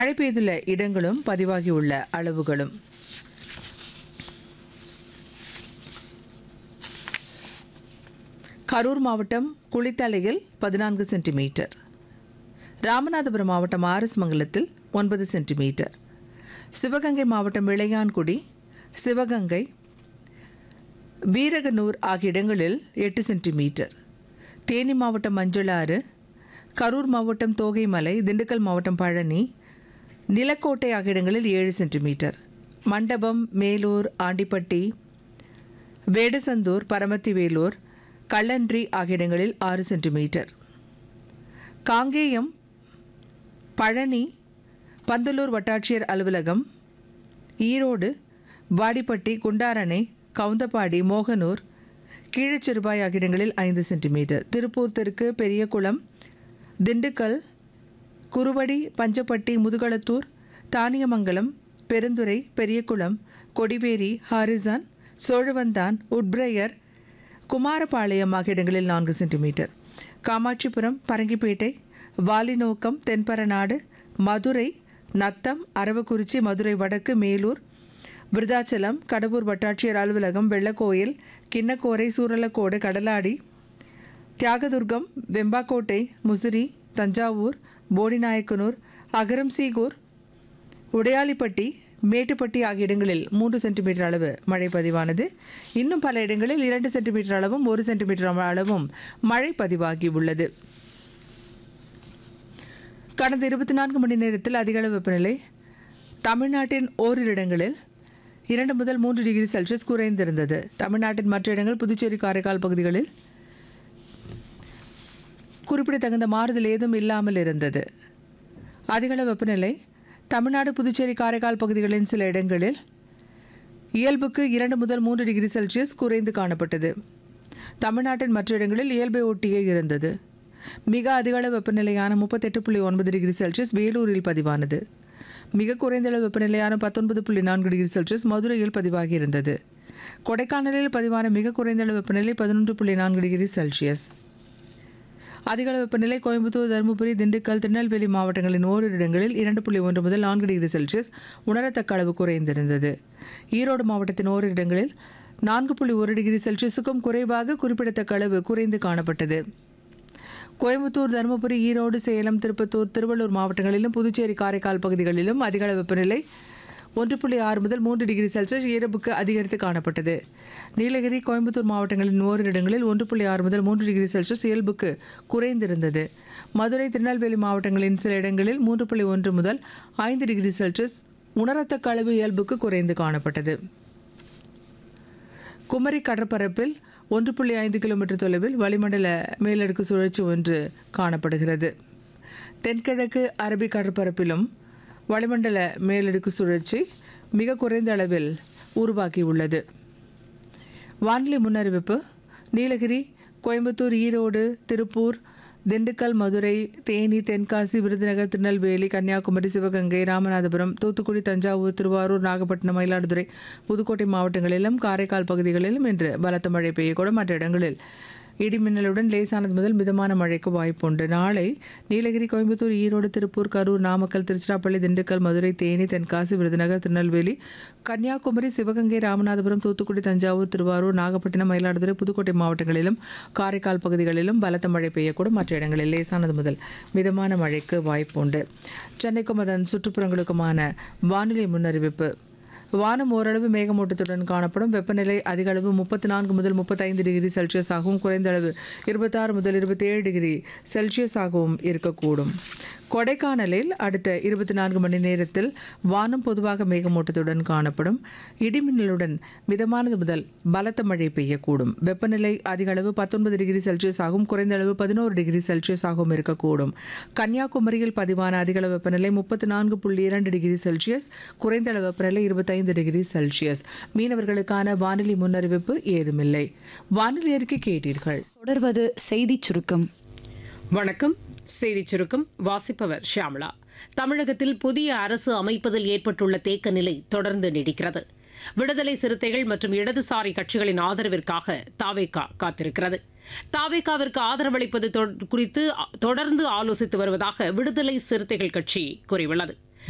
மழை பெய்துள்ள இடங்களும் பதிவாகியுள்ள அளவுகளும் கரூர் மாவட்டம் குளித்தலையில் பதினான்கு சென்டிமீட்டர் ராமநாதபுரம் மாவட்டம் ஆரஸ்மங்கலத்தில் ஒன்பது சென்டிமீட்டர் சிவகங்கை மாவட்டம் இளையான்குடி சிவகங்கை வீரகனூர் ஆகிய இடங்களில் எட்டு சென்டிமீட்டர் தேனி மாவட்டம் மஞ்சளாறு கரூர் மாவட்டம் தோகைமலை திண்டுக்கல் மாவட்டம் பழனி நிலக்கோட்டை ஆகிய இடங்களில் ஏழு சென்டிமீட்டர் மண்டபம் மேலூர் ஆண்டிப்பட்டி வேடசந்தூர் பரமத்தி வேலூர் கள்ளன்றி ஆகிய இடங்களில் ஆறு சென்டிமீட்டர் காங்கேயம் பழனி பந்தலூர் வட்டாட்சியர் அலுவலகம் ஈரோடு வாடிப்பட்டி குண்டாரணை கவுந்தப்பாடி மோகனூர் கீழச்சிறுபாய் ஆகிய இடங்களில் ஐந்து சென்டிமீட்டர் திருப்பூர் தெற்கு பெரியகுளம் திண்டுக்கல் குருவடி பஞ்சப்பட்டி முதுகளத்தூர் தானியமங்கலம் பெருந்துறை பெரியகுளம் கொடிவேரி ஹாரிசான் சோழவந்தான் உட்பிரையர் குமாரபாளையம் ஆகிய இடங்களில் நான்கு சென்டிமீட்டர் காமாட்சிபுரம் பரங்கிப்பேட்டை வாலிநோக்கம் தென்பரநாடு மதுரை நத்தம் அரவக்குறிச்சி மதுரை வடக்கு மேலூர் விருதாச்சலம் கடம்பூர் வட்டாட்சியர் அலுவலகம் வெள்ளக்கோயில் கிண்ணக்கோரை சூரலக்கோடு கடலாடி தியாகதுர்கம் வெம்பாக்கோட்டை முசிறி தஞ்சாவூர் போடிநாயக்கனூர் அகரம்சீகூர் உடையாளிப்பட்டி மேட்டுப்பட்டி ஆகிய இடங்களில் மூன்று சென்டிமீட்டர் அளவு மழை பதிவானது இன்னும் பல இடங்களில் இரண்டு சென்டிமீட்டர் அளவும் ஒரு சென்டிமீட்டர் அளவும் மழை பதிவாகி உள்ளது கடந்த இருபத்தி நான்கு மணி நேரத்தில் அதிக அளவு வெப்பநிலை தமிழ்நாட்டின் ஓரிரு இடங்களில் இரண்டு முதல் மூன்று டிகிரி செல்சியஸ் குறைந்திருந்தது தமிழ்நாட்டின் மற்ற இடங்கள் புதுச்சேரி காரைக்கால் பகுதிகளில் குறிப்பிடத்தகுந்த மாறுதல் ஏதும் இல்லாமல் இருந்தது அதிகளவு வெப்பநிலை தமிழ்நாடு புதுச்சேரி காரைக்கால் பகுதிகளின் சில இடங்களில் இயல்புக்கு இரண்டு முதல் மூன்று டிகிரி செல்சியஸ் குறைந்து காணப்பட்டது தமிழ்நாட்டின் மற்ற இடங்களில் இயல்பை ஒட்டியே இருந்தது மிக அதிகளவு வெப்பநிலையான முப்பத்தெட்டு புள்ளி ஒன்பது டிகிரி செல்சியஸ் வேலூரில் பதிவானது மிக குறைந்த அளவு வெப்பநிலையான பத்தொன்பது புள்ளி நான்கு டிகிரி செல்சியஸ் மதுரையில் பதிவாகி இருந்தது கொடைக்கானலில் பதிவான மிக குறைந்த அளவு வெப்பநிலை பதினொன்று புள்ளி நான்கு டிகிரி செல்சியஸ் அதிகள வெப்பநிலை கோயம்புத்தூர் தருமபுரி திண்டுக்கல் திருநெல்வேலி மாவட்டங்களின் ஓரிரு இடங்களில் இரண்டு புள்ளி ஒன்று முதல் நான்கு டிகிரி செல்சியஸ் உணரத்தக்க அளவு குறைந்திருந்தது ஈரோடு மாவட்டத்தின் ஓரிரு இடங்களில் நான்கு புள்ளி ஒரு டிகிரி செல்சியஸுக்கும் குறைவாக குறிப்பிடத்தக்க அளவு குறைந்து காணப்பட்டது கோயம்புத்தூர் தருமபுரி ஈரோடு சேலம் திருப்பத்தூர் திருவள்ளூர் மாவட்டங்களிலும் புதுச்சேரி காரைக்கால் பகுதிகளிலும் அதிகளவு வெப்பநிலை ஒன்று புள்ளி ஆறு முதல் மூன்று டிகிரி செல்சியஸ் இயல்புக்கு அதிகரித்து காணப்பட்டது நீலகிரி கோயம்புத்தூர் மாவட்டங்களின் ஓரிரு இடங்களில் ஒன்று புள்ளி ஆறு முதல் மூன்று டிகிரி செல்சியஸ் இயல்புக்கு குறைந்திருந்தது மதுரை திருநெல்வேலி மாவட்டங்களின் சில இடங்களில் மூன்று புள்ளி ஒன்று முதல் ஐந்து டிகிரி செல்சியஸ் உணரத்தக்க அளவு இயல்புக்கு குறைந்து காணப்பட்டது குமரி கடற்பரப்பில் ஒன்று புள்ளி ஐந்து கிலோமீட்டர் தொலைவில் வளிமண்டல மேலடுக்கு சுழற்சி ஒன்று காணப்படுகிறது தென்கிழக்கு அரபிக் கடற்பரப்பிலும் வளிமண்டல மேலடுக்கு சுழற்சி மிக குறைந்த அளவில் உருவாகியுள்ளது வானிலை முன்னறிவிப்பு நீலகிரி கோயம்புத்தூர் ஈரோடு திருப்பூர் திண்டுக்கல் மதுரை தேனி தென்காசி விருதுநகர் திருநெல்வேலி கன்னியாகுமரி சிவகங்கை ராமநாதபுரம் தூத்துக்குடி தஞ்சாவூர் திருவாரூர் நாகப்பட்டினம் மயிலாடுதுறை புதுக்கோட்டை மாவட்டங்களிலும் காரைக்கால் பகுதிகளிலும் இன்று பலத்த மழை பெய்யக்கூடும் மற்ற இடங்களில் இடிமின்னலுடன் லேசானது முதல் மிதமான மழைக்கு வாய்ப்புண்டு நாளை நீலகிரி கோயம்புத்தூர் ஈரோடு திருப்பூர் கரூர் நாமக்கல் திருச்சிராப்பள்ளி திண்டுக்கல் மதுரை தேனி தென்காசி விருதுநகர் திருநெல்வேலி கன்னியாகுமரி சிவகங்கை ராமநாதபுரம் தூத்துக்குடி தஞ்சாவூர் திருவாரூர் நாகப்பட்டினம் மயிலாடுதுறை புதுக்கோட்டை மாவட்டங்களிலும் காரைக்கால் பகுதிகளிலும் பலத்த மழை பெய்யக்கூடும் மற்ற இடங்களில் லேசானது முதல் மிதமான மழைக்கு வாய்ப்புண்டு சென்னைக்கும் அதன் சுற்றுப்புறங்களுக்குமான வானிலை முன்னறிவிப்பு வானம் ஓரளவு மேகமூட்டத்துடன் காணப்படும் வெப்பநிலை அதிக அளவு முப்பத்தி நான்கு முதல் முப்பத்தைந்து டிகிரி செல்சியஸ் ஆகவும் குறைந்த அளவு இருபத்தாறு முதல் இருபத்தேழு டிகிரி செல்சியஸ் ஆகவும் இருக்கக்கூடும் கொடைக்கானலில் அடுத்த இருபத்தி நான்கு மணி நேரத்தில் வானம் பொதுவாக மேகமூட்டத்துடன் காணப்படும் இடிமின்னலுடன் மிதமானது முதல் பலத்த மழை பெய்யக்கூடும் வெப்பநிலை அதிக அளவு பத்தொன்பது டிகிரி செல்சியஸ் ஆகவும் குறைந்த அளவு பதினோரு டிகிரி செல்சியஸ் ஆகவும் இருக்கக்கூடும் கன்னியாகுமரியில் பதிவான அதிக அளவு வெப்பநிலை முப்பத்தி நான்கு புள்ளி இரண்டு டிகிரி செல்சியஸ் குறைந்த அளவு வெப்பநிலை இருபத்தைந்து டிகிரி செல்சியஸ் மீனவர்களுக்கான வானிலை முன்னறிவிப்பு ஏதுமில்லை வானிலை அறிக்கை கேட்டீர்கள் தொடர்வது செய்திச் சுருக்கம் வணக்கம் செய்திச் சுருக்கம் வாசிப்பவர் ஷியாமளா தமிழகத்தில் புதிய அரசு அமைப்பதில் ஏற்பட்டுள்ள தேக்க நிலை தொடர்ந்து நீடிக்கிறது விடுதலை சிறுத்தைகள் மற்றும் இடதுசாரி கட்சிகளின் ஆதரவிற்காக தாவேகா காத்திருக்கிறது தாவேகாவிற்கு ஆதரவளிப்பது தொ- குறித்து அ- தொடர்ந்து ஆலோசித்து வருவதாக விடுதலை சிறுத்தைகள் கட்சி கூறியுள்ளது